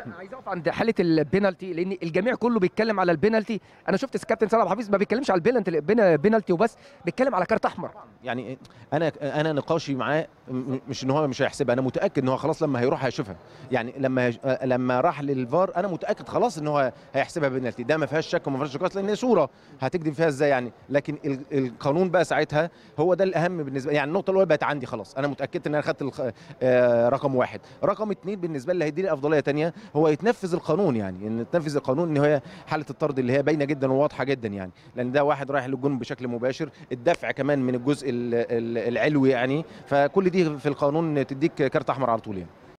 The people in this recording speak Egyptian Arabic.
انا عايز اقف عند حاله البينالتي لان الجميع كله بيتكلم على البينالتي انا شفت الكابتن سيد عبد الحفيظ ما بيتكلمش على البينالتي بينالتي وبس بيتكلم على كارت احمر يعني انا انا نقاشي معاه م- مش ان هو مش هيحسبها انا متاكد ان هو خلاص لما هيروح هيشوفها يعني لما هيش- لما راح للفار انا متاكد خلاص ان هو هيحسبها بنالتي ده ما فيهاش شك وما فيهاش نقاش لان هي صوره هتكذب فيها ازاي يعني لكن ال- القانون بقى ساعتها هو ده الاهم بالنسبه يعني النقطه الاولى بقت عندي خلاص انا متاكد ان انا خدت الخ... آه، رقم واحد رقم اثنين بالنسبه لي هيديني افضليه تانية هو يتنفذ القانون يعني ان تنفذ القانون ان هي حاله الطرد اللي هي باينه جدا وواضحه جدا يعني لان ده واحد رايح للجون بشكل مباشر الدفع كمان من الجزء ال- ال- العلوي يعني فكل دي في القانون تديك كارت احمر على طول يعني